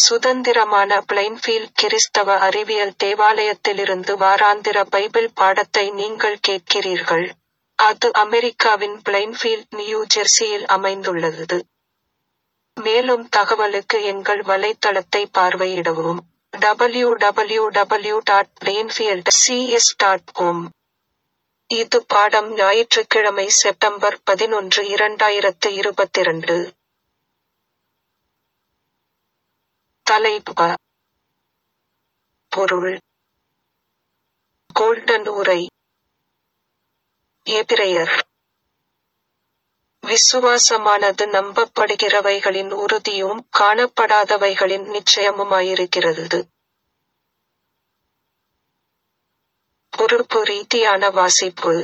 சுதந்திரமான பிளைன்ஃபீல்ட் கிறிஸ்தவ அறிவியல் தேவாலயத்திலிருந்து வாராந்திர பைபிள் பாடத்தை நீங்கள் கேட்கிறீர்கள். அது அமெரிக்காவின் பிளைன்ஃபீல்ட் நியூ ஜெர்சியில் அமைந்துள்ளது. மேலும் தகவலுக்கு எங்கள் வலைத்தளத்தை பார்வையிடவும். www.plainfieldcs.com இது பாடம் ஞாயிற்றுக்கிழமை செப்டம்பர் பதினொன்று இரண்டாயிரத்து இருபத்திரண்டு. தலைப்பு பொருள் கோல்டன் உரை எபிரெயர் விசுவாசமானது நம்பப்படுகிறவைகளின் உறுதியும் காணப்படாதவைகளின் நிச்சயமுமாயிருக்கிறது. பொறுப்பு ரீதியான வாசிப்பு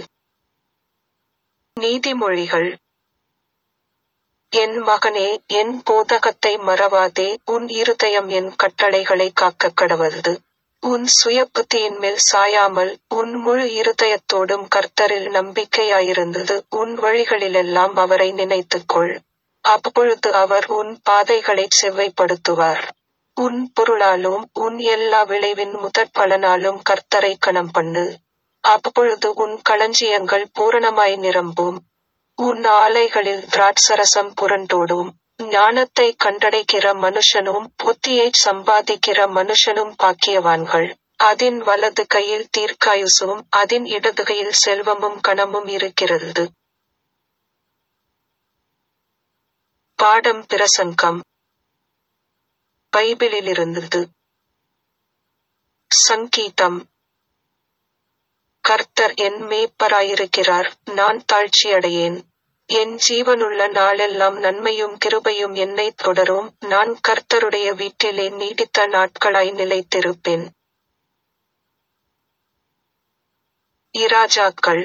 நீதிமொழிகள் என் மகனே என் போதகத்தை மறவாதே உன் இருதயம் என் கட்டளைகளைக் காக்கக் கடவது. உன் சுயபுத்தியின்மேல் சாயாமல் உன் முழு இருதயத்தோடும் கர்த்தரில் நம்பிக்கையாயிருந்தது உன் வழிகளிலெல்லாம் அவரை நினைத்துக்கொள். அப்பொழுது அவர் உன் பாதைகளைச் செவ்வைப்படுத்துவார். உன் பொருளாலும் உன் எல்லா விளைவின் முதற்பலனாலும் கர்த்தரைக் கனம்பண்ணு. அப்பொழுது உன் களஞ்சியங்கள் பூரணமாய் நிரம்பும். உன் ஆலைகளில் திராட்சரசம் புரண்டோடும். ஞானத்தைக் கண்டடைகிற மனுஷனும் புத்தியைச் சம்பாதிக்கிற மனுஷனும் பாக்கியவான்கள். அதின் வலது கையில் தீர்க்காயுசும் அதின் இடது கையில் செல்வமும் கனமும் இருக்கிறது. பாடம் பிரசங்கம் பைபிளிலிருந்தது சங்கீதம் கர்த்தர் என் மேய்ப்பராயிருக்கிறார் நான் தாழ்ச்சியடையேன். என் ஜீவனுள்ள நாளெல்லாம் நன்மையும் கிருபையும் என்னைத் தொடரும் நான் கர்த்தருடைய வீட்டிலே நீடித்த நாட்களாய் நிலைத்திருப்பேன். இராஜாக்கள்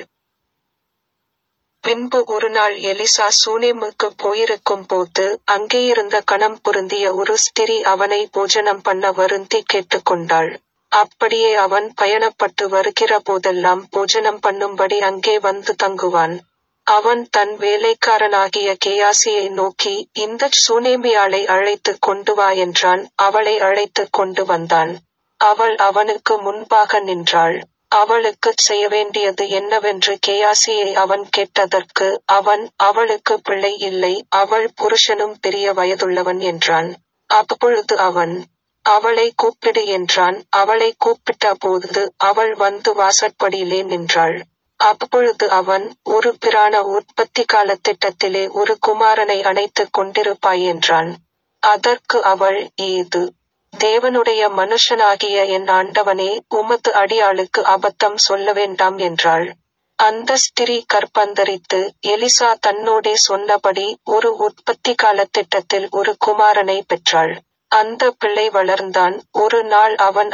பின்பு ஒருநாள் எலிசா சூனேமுக்குப் போயிருக்கும் போது அங்கேயிருந்த கனம் பொருந்திய ஒரு ஸ்திரீ அவனை போஜனம் பண்ண வருந்திக் கேட்டுக்கொண்டாள். அப்படியே அவன் பயணப்பட்டு வருகிற போதெல்லாம் போஜனம் பண்ணும்படி அங்கே வந்து தங்குவான். அவன் தன் வேலைக்காரனாகிய கேயாசியை நோக்கி இந்தச் சூனேமியாளை அழைத்துக் கொண்டு வா என்றான் அவளை அழைத்துக் கொண்டு வந்தான். அவள் அவனுக்கு முன்பாக நின்றாள். அவளுக்குச் செய்யவேண்டியது என்னவென்று கேயாசியை அவன் கேட்டதற்கு அவன் அவளுக்குப் பிள்ளை இல்லை அவள் புருஷனும் பெரிய வயதுள்ளவன் என்றான். அப்பொழுது அவன் அவளை கூப்பிடு என்றான் அவளைக் கூப்பிட்ட போது அவள் வந்து வாசற்படியிலே நின்றாள். அப்பொழுது அவன் ஒரு பிராண உற்பத்தி காலத்திட்டத்திலே ஒரு குமாரனை அணைத்துக் கொண்டிருப்பாய் என்றான். அதற்கு அவள் ஏது தேவனுடைய மனுஷனாகிய என் ஆண்டவனே உமது அடியாளுக்கு அபத்தம் சொல்லவேண்டாம் என்றாள். அந்த ஸ்திரீ கர்ப்பந்தரித்து எலிசா தன்னோடே சொன்னபடி ஒரு உற்பத்தி காலத்திட்டத்தில் ஒரு குமாரனை பெற்றாள். அந்த பிள்ளை வளர்ந்தான் ஒரு நாள் அவன்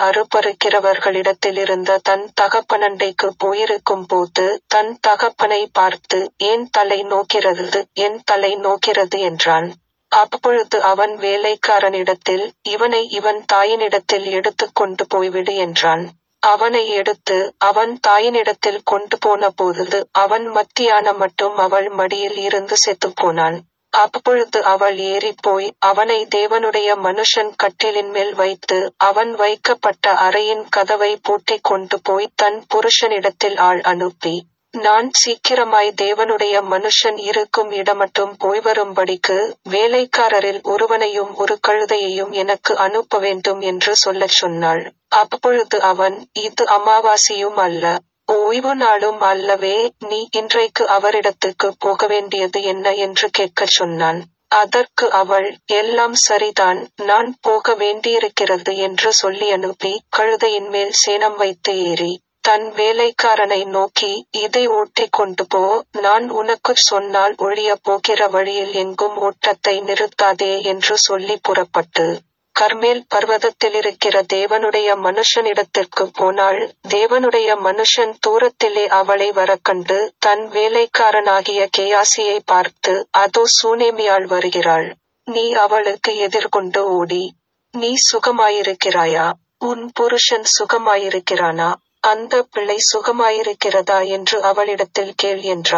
அறுபறுக்கிறவர்களிடத்திலிருந்த தன் தகப்பனண்டைக்குப் போயிருக்கும் போது தன் தகப்பனை பார்த்து ஏன் தலை நோக்கிறது என் தலை நோக்கிறது என்றான். அப்பொழுது அவன் வேலைக்காரனிடத்தில் இவனை இவன் தாயினிடத்தில் எடுத்துக் கொண்டு போய்விடு என்றான். அவனை எடுத்து அவன் தாயினிடத்தில் கொண்டு போன போது அவன் மத்தியானம் மட்டும் அவள் மடியில் இருந்து செத்துப்போனான். அப்பொழுது அவள் ஏறிப்போய் அவனை தேவனுடைய மனுஷன் கட்டிலின்மேல் வைத்து அவன் வைக்கப்பட்ட அறையின் கதவைப் பூட்டிக் கொண்டு போய் தன் புருஷனிடத்தில் ஆள் அனுப்பி நான் சீக்கிரமாய் தேவனுடைய மனுஷன் இருக்கும் இடமட்டும் போய்வரும்படிக்கு வேலைக்காரரில் ஒருவனையும் ஒரு கழுதையையும் எனக்கு அனுப்ப வேண்டும் என்று சொல்லச் சொன்னாள். அப்பொழுது அவன் இது அமாவாசியும் அல்ல ஓய்வு நாளும் அல்லவே நீ இன்றைக்கு அவரிடத்துக்குப் போகவேண்டியது என்ன என்று கேட்கச் சொன்னான். அதற்கு அவள் எல்லாம் சரிதான் நான் போக வேண்டியிருக்கிறது என்று சொல்லி அனுப்பி கழுதையின்மேல் சேணம் வைத்து ஏறி தன் வேலைக்காரனை நோக்கி இதை ஓட்டிக் கொண்டு போ நான் உனக்குச் சொன்னால் ஒழியப் போகிற வழியில் எங்கும் ஓட்டத்தை நிறுத்தாதே என்று சொல்லி புறப்பட்டு கர்மேல் பர்வதத்திலிருக்கிற தேவனுடைய மனுஷனிடத்திற்குப் போனாள் தேவனுடைய மனுஷன் தூரத்திலே அவளை வரக்கண்டு தன் வேலைக்காரனாகிய கேயாசியை பார்த்து அதோ சூனேமியாள் வருகிறாள் நீ அவளுக்கு எதிர்கொண்டு ஓடி நீ சுகமாயிருக்கிறாயா உன் புருஷன் சுகமாயிருக்கிறானா அந்த பிள்ளை சுகமாயிருக்கிறதா என்று அவளிடத்தில் கேள் என்றான்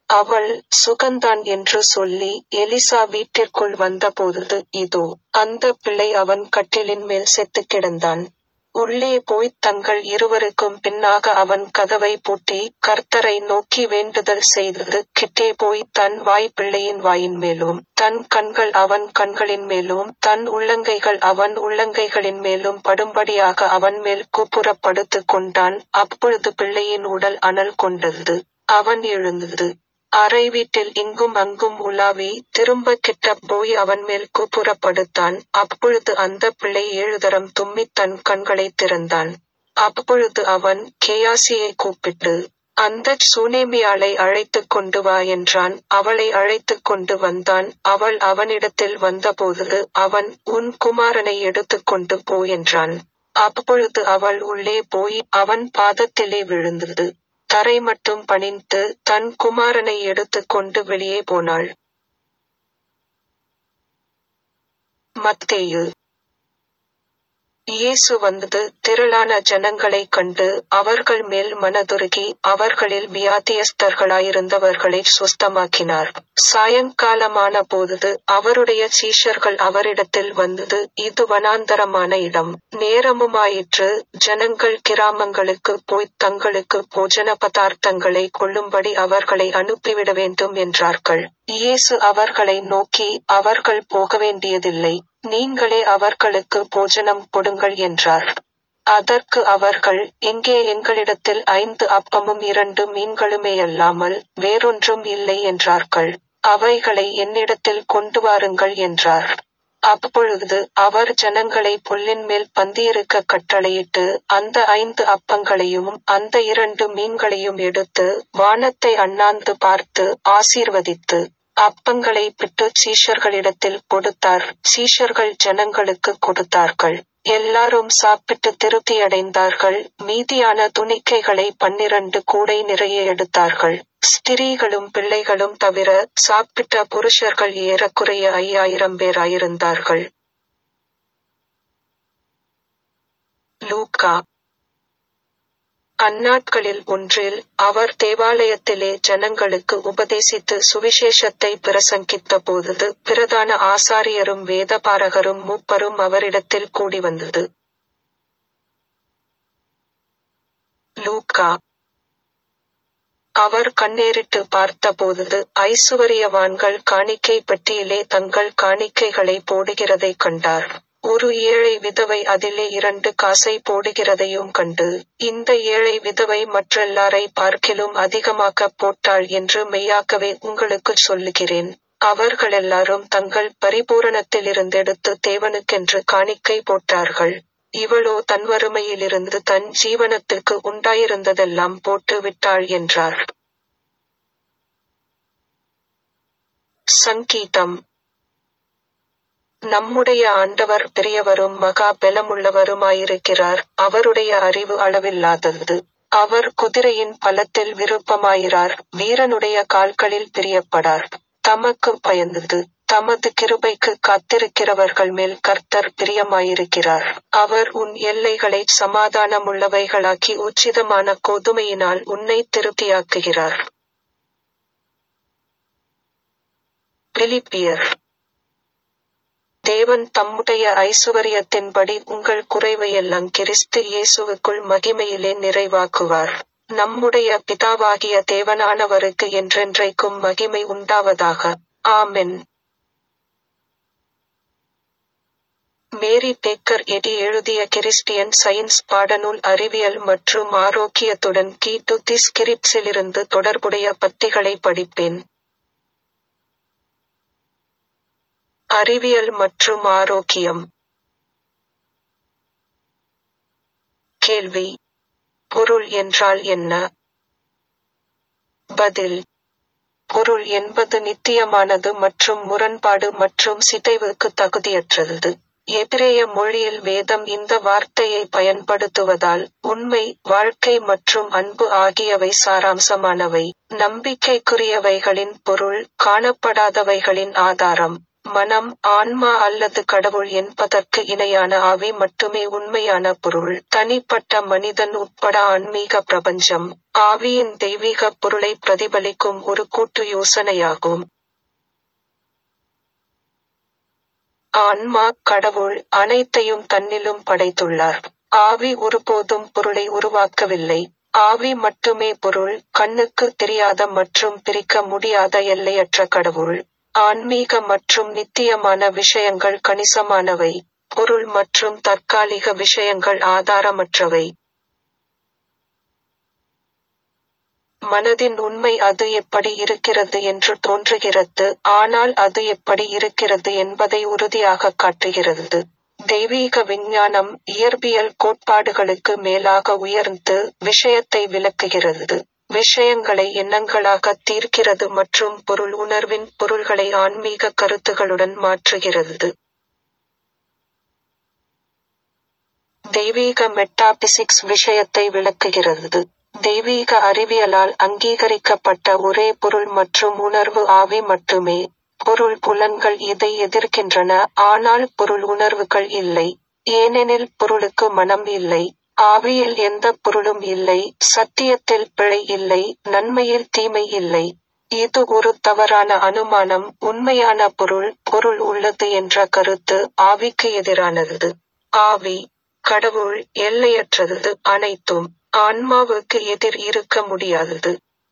அவள் சுகந்தான் என்று சொல்லி எலிசா வீட்டிற்குள் வந்தபொழுது இதோ அந்த பிள்ளை அவன் கட்டிலின் மேல் செத்துக் கிடந்தான் உள்ளே போய்த் தங்கள் இருவருக்கும் பின்னாக அவன் கதவை பூட்டி கர்த்தரை நோக்கி வேண்டுதல் செய்தது கிட்டே போய் தன் வாய் பிள்ளையின் வாயின் மேலும் தன் கண்கள் அவன் கண்களின் மேலும் தன் உள்ளங்கைகள் அவன் உள்ளங்கைகளின் மேலும் படும்படியாக அவன் மேல் குப்புறப் படுத்துக் கொண்டான் அப்பொழுது பிள்ளையின் உடல் அனல் கொண்டது அவன் எழுந்தது அறை வீட்டில் இங்கும் அங்கும் உலாவி திரும்ப கிட்ட போய் அவன் மேல் குப்புறப் படுத்தான் அப்பொழுது அந்த பிள்ளை ஏழு தரம் தும்மித் தன் கண்களை திறந்தான் அப்பொழுது அவன் கேயாசியை கூப்பிட்டு அந்தச் சூனேமியாளை அழைத்துக் கொண்டு வா என்றான் அவளை அழைத்துக் கொண்டு வந்தான் அவள் அவனிடத்தில் வந்தபோது அவன் உன் குமாரனை எடுத்துக் கொண்டு போ என்றான் அப்பொழுது அவள் உள்ளே போய் அவன் பாதத்திலே விழுந்தது தரை மட்டும் பணிந்து தன் குமாரனை எடுத்துக் கொண்டு வெளியே போனாள் மத்தேயு இயேசு வந்து திரளான ஜனங்களைக் கண்டு அவர்கள் மேல் மனதுருகி அவர்களில் வியாதியஸ்தர்களாயிருந்தவர்களை சுஸ்தமாக்கினார் சாயங்காலமான போது அவருடைய சீஷர்கள் அவரிடத்தில் வந்தது இது வனாந்தரமான இடம் நேரமுமாயிற்று ஜனங்கள் கிராமங்களுக்கு போய்த் தங்களுக்கு போஜன பதார்த்தங்களை கொள்ளும்படி அவர்களை அனுப்பிவிட வேண்டும் என்றார்கள் இயேசு அவர்களை நோக்கி அவர்கள் போக வேண்டியதில்லை நீங்களே அவர்களுக்கு போஜனம் கொடுங்கள் என்றார் அதற்கு அவர்கள் எங்கே எங்களிடத்தில் ஐந்து அப்பமும் இரண்டு மீன்களுமேயல்லாமல் வேறொன்றும் இல்லை என்றார்கள் அவைகளை என்னிடத்தில் கொண்டு வாருங்கள் என்றார் அப்பொழுது அவர் ஜனங்களை புல்லின் மேல் பந்தியிருக்க கட்டளையிட்டு அந்த ஐந்து அப்பங்களையும் அந்த இரண்டு மீன்களையும் எடுத்து வானத்தை அண்ணாந்து பார்த்து ஆசீர்வதித்து அப்பங்களை பிட்டு சீஷர்களிடத்தில் கொடுத்தார் சீஷர்கள் ஜனங்களுக்கு கொடுத்தார்கள் எல்லாரும் சாப்பிட்டு திருப்தியடைந்தார்கள் மீதியான துணிக்கைகளை பன்னிரண்டு கூடை நிறைய எடுத்தார்கள் ஸ்திரீகளும் பிள்ளைகளும் தவிர சாப்பிட்ட புருஷர்கள் ஏறக்குறைய ஐயாயிரம் பேராயிருந்தார்கள் லூக்கா அந்நாட்களில் ஒன்றில் அவர் தேவாலயத்திலே ஜனங்களுக்கு உபதேசித்து சுவிசேஷத்தை பிரசங்கித்த போது பிரதான ஆசாரியரும் வேதபாரகரும் மூப்பரும் அவரிடத்தில் கூடி வந்தது லூக்கா அவர் கண்ணேறிட்டு பார்த்தபோது ஐசுவரியவான்கள் காணிக்கை பெட்டியிலே தங்கள் காணிக்கைகளை போடுகிறதைக் கண்டார் ஒரு ஏழை விதவை அதிலே இரண்டு காசை போடுகிறதையும் கண்டு இந்த ஏழை விதவை மற்றெல்லாரை பார்க்கிலும் அதிகமாக போட்டாள் என்று மெய்யாகவே உங்களுக்குச் சொல்லுகிறேன் அவர்களெல்லாரும் தங்கள் பரிபூரணத்திலிருந்தெடுத்து தேவனுக்கென்று காணிக்கை போட்டார்கள் இவளோ தன் வறுமையிலிருந்து தன் ஜீவனத்துக்கு உண்டாயிருந்ததெல்லாம் போட்டு விட்டாள் என்றார் சங்கீதம் நம்முடைய ஆண்டவர் பெரியவரும் மகா பலமுள்ளவருமாயிருக்கிறார் அவருடைய அறிவு அளவில்லாதது அவர் குதிரையின் பலத்தில் விருப்பமாயிரார் வீரனுடைய கால்களில் பிரியப்படார் தமக்கு பயந்தது தமது கிருபைக்கு காத்திருக்கிறவர்கள் மேல் கர்த்தர் பிரியமாயிருக்கிறார் அவர் உன் எல்லைகளை சமாதானமுள்ளவைகளாக்கி உச்சிதமான கோதுமையினால் உன்னை திருப்தியாக்குகிறார் பிலிப்பியர் தேவன் தம்முடைய ஐசுவரியத்தின்படி உங்கள் குறைவையெல்லாம் கிறிஸ்து இயேசுவுக்குள் மகிமையிலே நிறைவாக்குவார் நம்முடைய பிதாவாகிய தேவனானவருக்கு என்றென்றைக்கும் மகிமை உண்டாவதாக ஆமென் மேரி பேக்கர் எடி எழுதிய கிறிஸ்டியன் சயின்ஸ் பாடநூல் அறிவியல் மற்றும் ஆரோக்கியத்துடன் கீ டு தி ஸ்கிரிப்ட்ஸிலிருந்து தொடர்புடைய பத்திகளை படிப்பேன் அறிவியல் மற்றும் ஆரோக்கியம் கேள்வி பொருள் என்றால் என்ன பதில் பொருள் என்பது நித்தியமானது மற்றும் முரண்பாடு மற்றும் சிதைவுக்கு தகுதியற்றது எபிரேய மொழியில் வேதம் இந்த வார்த்தையை பயன்படுத்துவதால் உண்மை வாழ்க்கை மற்றும் அன்பு ஆகியவை சாராம்சமானவை நம்பிக்கைக்குரியவைகளின் பொருள் காணப்படாதவைகளின் ஆதாரம் மனம் ஆன்மா அல்லது கடவுள் என்பதற்கு இணையான ஆவி மட்டுமே உண்மையான பொருள் தனிப்பட்ட மனிதன் உட்பட ஆன்மீக பிரபஞ்சம் ஆவியின் தெய்வீக பொருளை பிரதிபலிக்கும் ஒரு கூட்டு யோசனையாகும் ஆன்மா கடவுள் அனைத்தையும் தன்னிலும் படைத்துள்ளார் ஆவி ஒருபோதும் பொருளை உருவாக்கவில்லை ஆவி மட்டுமே பொருள் கண்ணுக்கு தெரியாத மற்றும் பிரிக்க முடியாத எல்லையற்ற கடவுள் ஆன்மீக மற்றும் நித்தியமான விஷயங்கள் கணிசமானவை பொருள் மற்றும் தற்காலிக விஷயங்கள் ஆதாரமற்றவை மனதின் உண்மை அது எப்படி இருக்கிறது என்று தோன்றுகிறது ஆனால் அது எப்படி இருக்கிறது என்பதை உறுதியாக காட்டுகிறது தெய்வீக விஞ்ஞானம் இயற்பியல் கோட்பாடுகளுக்கு மேலாக உயர்ந்து விஷயத்தை விளக்குகிறது விஷயங்களை எண்ணங்களாக தீர்க்கிறது மற்றும் பொருள் உணர்வின் பொருள்களை ஆன்மீக கருத்துகளுடன் மாற்றுகிறது தெய்வீக மெட்டாபிசிக்ஸ் விஷயத்தை விளக்குகிறது தெய்வீக அறிவியலால் அங்கீகரிக்கப்பட்ட ஒரே பொருள் மற்றும் உணர்வு ஆவி மட்டுமே பொருள் புலன்கள் இதை எதிர்க்கின்றன ஆனால் பொருள் உணர்வுகள் இல்லை ஏனெனில் பொருளுக்கு மனம் இல்லை ஆவியில் எந்த பொருளும் இல்லை சத்தியத்தில் பிழை இல்லை நன்மையில் தீமை இல்லை இது ஒரு தவறான அனுமானம் உண்மையான பொருள் பொருள் உள்ளது என்ற கருத்து ஆவிக்கு எதிரானது ஆவி கடவுள் எல்லையற்றது அனைத்தும் ஆன்மாவுக்கு எதிர் இருக்க முடியாதது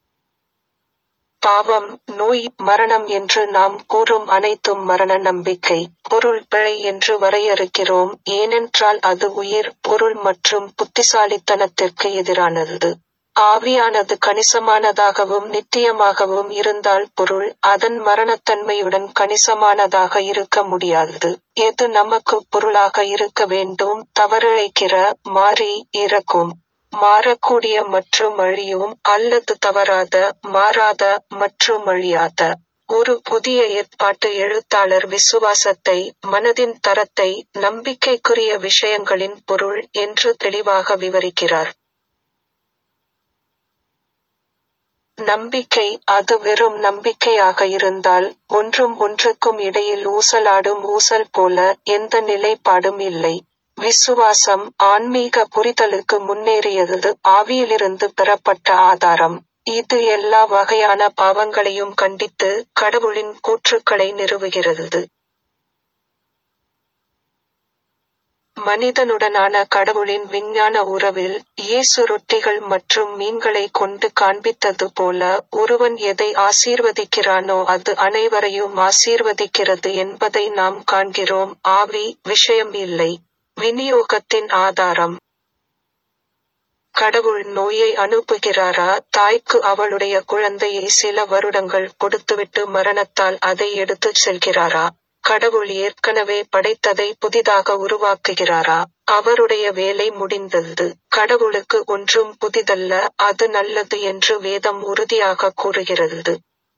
பாவம் நோய் மரணம் என்று நாம் கூறும் அனைத்தும் மரண நம்பிக்கை பொருள் பிழை என்று வரையறுக்கிறோம் ஏனென்றால் அது உயிர் பொருள் மற்றும் புத்திசாலித்தனத்திற்கு எதிரானது ஆவியானது கணிசமானதாகவும் நித்தியமாகவும் இருந்தால் பொருள் அதன் மரணத்தன்மையுடன் கணிசமானதாக இருக்க முடியாதது எது நமக்கு பொருளாக இருக்க வேண்டும் தவறிழைக்கிற மாறி இறக்கும் மாறக்கூடிய மற்றும் அழியும் அல்லது தவறாத மாறாத மற்றும் அழியாத ஒரு புதிய ஏற்பாட்டு எழுத்தாளர் விசுவாசத்தை மனதின் தரத்தை நம்பிக்கைக்குரிய விஷயங்களின் பொருள் என்று தெளிவாக விவரிக்கிறார் நம்பிக்கை அது வெறும் நம்பிக்கையாக இருந்தால் ஒன்றும் ஒன்றுக்கும் இடையில் ஊசலாடும் ஊசல் போல எந்த நிலைப்பாடும் இல்லை விசுவாசம் ஆன்மீக புரிதலுக்கு முன்னேறியது ஆவியிலிருந்து பெறப்பட்ட ஆதாரம் இது எல்லா வகையான பாவங்களையும் கண்டித்து கடவுளின் கூற்றுக்களை நிறுவுகிறது மனிதனுடனான கடவுளின் விஞ்ஞான உறவில் இயேசு ரொட்டிகள் மற்றும் மீன்களை கொண்டு காண்பித்தது போல ஒருவன் எதை ஆசீர்வதிக்கிறானோ அது அனைவரையும் ஆசீர்வதிக்கிறது என்பதை நாம் காண்கிறோம் ஆவி விஷயம் இல்லை விநியோகத்தின் ஆதாரம் கடவுள் நோயை அனுப்புகிறாரா தாய்க்கு அவளுடைய குழந்தையை சில வருடங்கள் கொடுத்துவிட்டு மரணத்தால் அதை எடுத்துச் செல்கிறாரா கடவுள் ஏற்கனவே படைத்ததை புதிதாக உருவாக்குகிறாரா அவருடைய வேலை முடிந்தது கடவுளுக்கு ஒன்றும் புதிதல்ல அது நல்லது என்று வேதம் உறுதியாக கூறுகிறது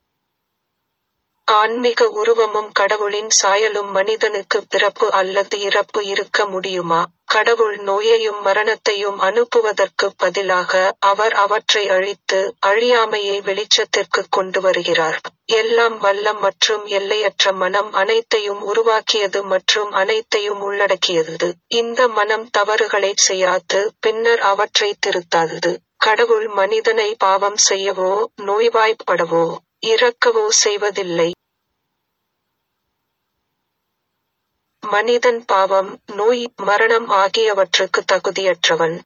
ஆன்மீக உருவமும் கடவுளின் சாயலும் மனிதனுக்கு பிறப்பு அல்லது இறப்பு இருக்க முடியுமா கடவுள் நோயையும் மரணத்தையும் அனுப்புவதற்கு பதிலாக அவர் அவற்றை அழித்து அழியாமையை வெளிச்சத்திற்கு கொண்டு வருகிறார் எல்லாம் வல்ல மற்றும் எல்லையற்ற மனம் அனைத்தையும் உருவாக்கியது மற்றும் அனைத்தையும் உள்ளடக்கியது இந்த மனம் தவறுகளை செய்யாது பின்னர் அவற்றை திருத்தாதது கடவுள் மனிதனை பாவம் செய்யவோ நோய்வாய்ப்படவோ இறக்கவோ செய்வதில்லை மனிதன் பாவம் நோய் மரணம் ஆகியவற்றுக்கு தகுதியற்றவன்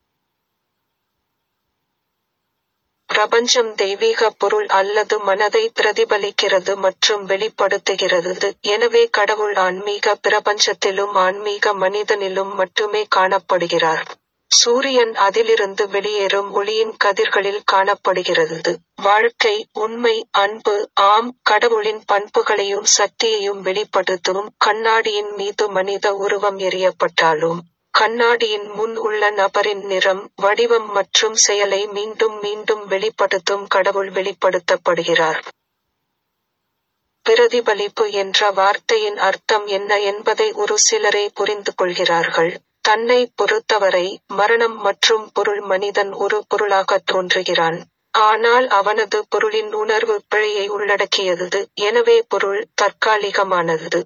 பிரபஞ்சம் தெய்வீக பொருள் அல்லது மனதை பிரதிபலிக்கிறது மற்றும் வெளிப்படுத்துகிறது எனவே கடவுள் ஆன்மீக பிரபஞ்சத்திலும் ஆன்மீக மனிதனிலும் மட்டுமே காணப்படுகிறார் சூரியன் அதிலிருந்து வெளியேறும் ஒளியின் கதிர்களில் காணப்படுகிறது வாழ்க்கை உண்மை அன்பு ஆம் கடவுளின் பண்புகளையும் சக்தியையும் வெளிப்படுத்தும் கண்ணாடியின் மீது மனித உருவம் எறியப்பட்டாலும் கண்ணாடியின் முன் உள்ள நபரின் நிறம் வடிவம் மற்றும் செயலை மீண்டும் மீண்டும் வெளிப்படுத்தும் கடவுள் வெளிப்படுத்தப்படுகிறார் பிரதிபலிப்பு என்ற வார்த்தையின் அர்த்தம் என்ன என்பதை ஒரு சிலரே புரிந்து கொள்கிறார்கள் தன்னை பொறுத்தவரை மரணம் மற்றும் பொருள் மனிதன் ஒரு பொருளாக தோன்றுகிறான் ஆனால் அவனது பொருளின் உணர்வு பிழையை உள்ளடக்கியது எனவே பொருள் தற்காலிகமானது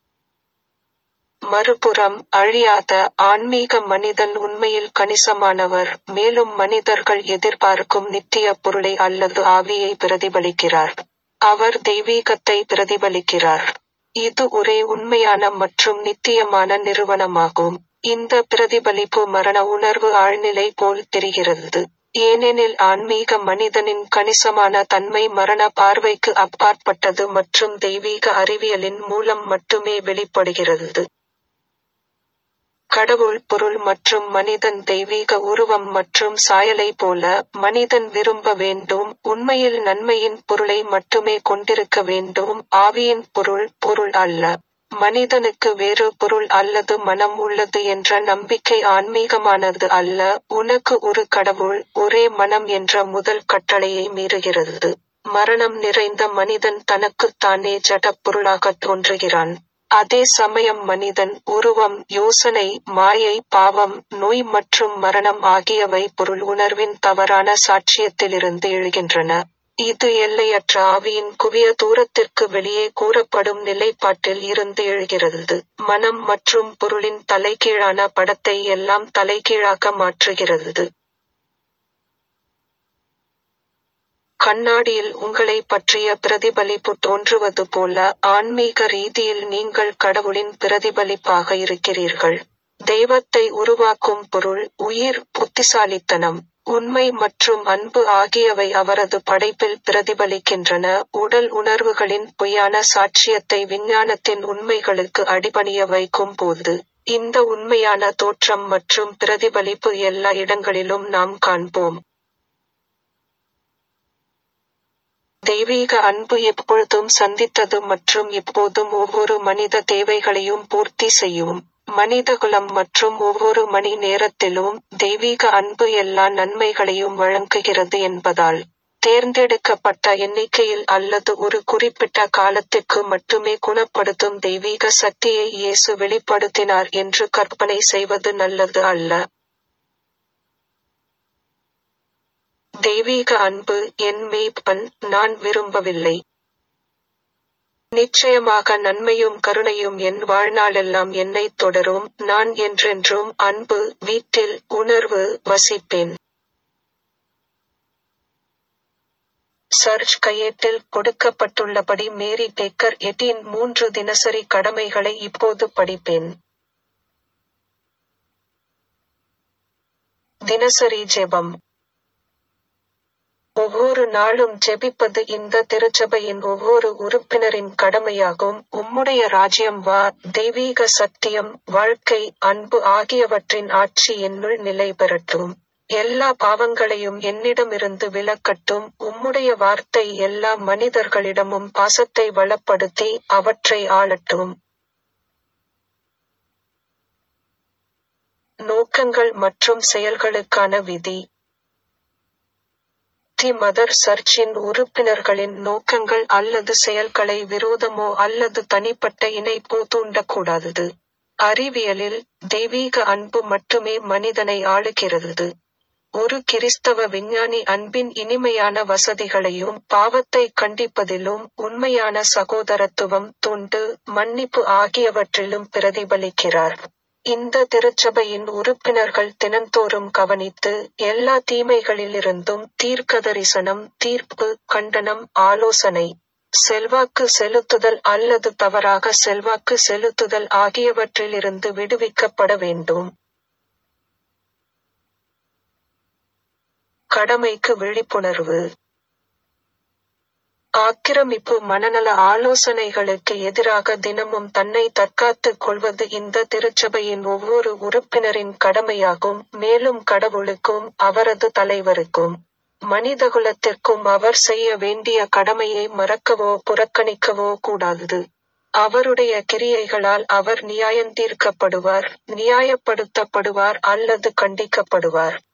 மறுபுறம் அழியாத ஆன்மீக மனிதன் உண்மையில் கணிசமானவர் மேலும் மனிதர்கள் எதிர்பார்க்கும் நித்திய பொருளை அல்லது ஆவியை பிரதிபலிக்கிறார் அவர் தெய்வீகத்தை பிரதிபலிக்கிறார் இது ஒரே உண்மையான மற்றும் நித்தியமான நிறுவனமாகும் இந்த பிரதிபலிப்பு மரண உணர்வு ஆழ்நிலை போல் தெரிகிறது ஏனெனில் ஆன்மீக மனிதனின் கணிசமான தன்மை மரண பார்வைக்கு அப்பாற்பட்டது மற்றும் தெய்வீக அறிவியலின் மூலம் மட்டுமே வெளிப்படுகிறது கடவுள் பொருள் மற்றும் மனிதன் தெய்வீக உருவம் மற்றும் சாயலை போல மனிதன் விரும்ப வேண்டும் உண்மையில் நன்மையின் பொருளை மட்டுமே கொண்டிருக்க வேண்டும் ஆவியின் பொருள் பொருள் அல்ல மனிதனுக்கு வேறு பொருள் அல்லது மனம் உள்ளது என்ற நம்பிக்கை ஆன்மீகமானது அல்ல உனக்கு ஒரு கடவுள் ஒரே மனம் என்ற முதல் கட்டளையை மீறுகிறது மரணம் நிறைந்த மனிதன் தனக்குத்தானே ஜடப் பொருளாகத் தோன்றுகிறான் அதே சமயம் மனிதன் உருவம் யோசனை மாயை பாவம் நோய் மற்றும் மரணம் ஆகியவை பொருள் உணர்வின் தவறான சாட்சியத்திலிருந்து எழுகின்றன இது எல்லையற்ற ஆவியின் குவிய தூரத்திற்கு வெளியே கூறப்படும் நிலைப்பாட்டில் இருந்து எழுகிறது மனம் மற்றும் பொருளின் தலைகீழான படத்தை எல்லாம் தலைகீழாக்க மாற்றுகிறது கண்ணாடியில் உங்களை பற்றிய பிரதிபலிப்பு தோன்றுவது போல ஆன்மீக ரீதியில் நீங்கள் கடவுளின் பிரதிபலிப்பாக இருக்கிறீர்கள் தெய்வத்தை உருவாக்கும் பொருள் உயிர் புத்திசாலித்தனம் உண்மை மற்றும் அன்பு ஆகியவை அவரது படைப்பில் பிரதிபலிக்கின்றன உடல் உணர்வுகளின் பொய்யான சாட்சியத்தை விஞ்ஞானத்தின் உண்மைகளுக்கு அடிபணிய வைக்கும் போது இந்த உண்மையான தோற்றம் மற்றும் பிரதிபலிப்பு எல்லா இடங்களிலும் நாம் காண்போம் தெய்வீக அன்பு எப்பொழுதும் சந்தித்தது மற்றும் இப்போதும் ஒவ்வொரு மனித தேவைகளையும் பூர்த்தி செய்யும் மனிதகுலம் மற்றும் ஒவ்வொரு மணி நேரத்திலும் தெய்வீக அன்பு எல்லா நன்மைகளையும் வழங்குகிறது என்பதால் தேர்ந்தெடுக்கப்பட்ட எண்ணிக்கையில் அல்லது ஒரு குறிப்பிட்ட காலத்திற்கு மட்டுமே குணப்படுத்தும் தெய்வீக சக்தியை இயேசு வெளிப்படுத்தினார் என்று கற்பனை செய்வது நல்லது அல்ல தெய்வீக அன்பு என் மேய்ப்பன் நான் விரும்பவில்லை நிச்சயமாக நன்மையும் கருணையும் என் வாழ்நாளெல்லாம் என்னை தொடரும் நான் என்றென்றும் அன்பு வீட்டில் உணர்வு வசிப்பேன் சர்ச் கையேட்டில் கொடுக்கப்பட்டுள்ளபடி மேரி பேக்கர் எட்டின் மூன்று தினசரி கடமைகளை இப்போது படிப்பேன் தினசரி ஜெபம் ஒவ்வொரு நாளும் ஜெபிப்பது இந்த திருச்சபையின் ஒவ்வொரு உறுப்பினரின் கடமையாகும் உம்முடைய ராஜ்யம் வா தெய்வீக சத்தியம் வாழ்க்கை அன்பு ஆகியவற்றின் ஆட்சி என்னுள் நிலை பெறட்டும் எல்லா பாவங்களையும் என்னிடமிருந்து விலக்கட்டும் உம்முடைய வார்த்தை எல்லா மனிதர்களிடமும் பாசத்தை வளப்படுத்தி அவற்றை ஆளட்டும் நோக்கங்கள் மற்றும் செயல்களுக்கான விதி தி மதர் சர்ச்சின் உறுப்பினர்களின் நோக்கங்கள் அல்லது செயல்களை விரோதமோ அல்லது தனிப்பட்ட இணைப்போ தூண்டக்கூடாதது அறிவியலில் தெய்வீக அன்பு மட்டுமே மனிதனை ஆளுகிறது ஒரு கிறிஸ்தவ விஞ்ஞானி அன்பின் இனிமையான வசதிகளையும் பாவத்தை கண்டிப்பதிலும் உண்மையான சகோதரத்துவம் துண்டு மன்னிப்பு ஆகியவற்றிலும் பிரதிபலிக்கிறார் இந்த திருச்சபையின் உறுப்பினர்கள் தினந்தோறும் கவனித்து எல்லா தீமைகளிலிருந்தும் தீர்க்கதரிசனம் தீர்ப்பு கண்டனம் ஆலோசனை செல்வாக்கு செலுத்துதல் அல்லது தவறாக செல்வாக்கு செலுத்துதல் ஆகியவற்றிலிருந்து விடுவிக்கப்பட வேண்டும் கடமைக்கு விழிப்புணர்வு ஆக்கிரமிப்பு மனநல ஆலோசனைகளுக்கு எதிராக தினமும் தன்னை தற்காத்துக் கொள்வது இந்த திருச்சபையின் ஒவ்வொரு உறுப்பினரின் கடமையாகும் மேலும் கடவுளுக்கும் அவரது தலைவருக்கும் மனிதகுலத்திற்கும் அவர் செய்ய வேண்டிய கடமையை மறக்கவோ புறக்கணிக்கவோ கூடாது அவருடைய கிரியைகளால் அவர் நியாயந்தீர்க்கப்படுவார் நியாயப்படுத்தப்படுவார் அல்லது கண்டிக்கப்படுவார்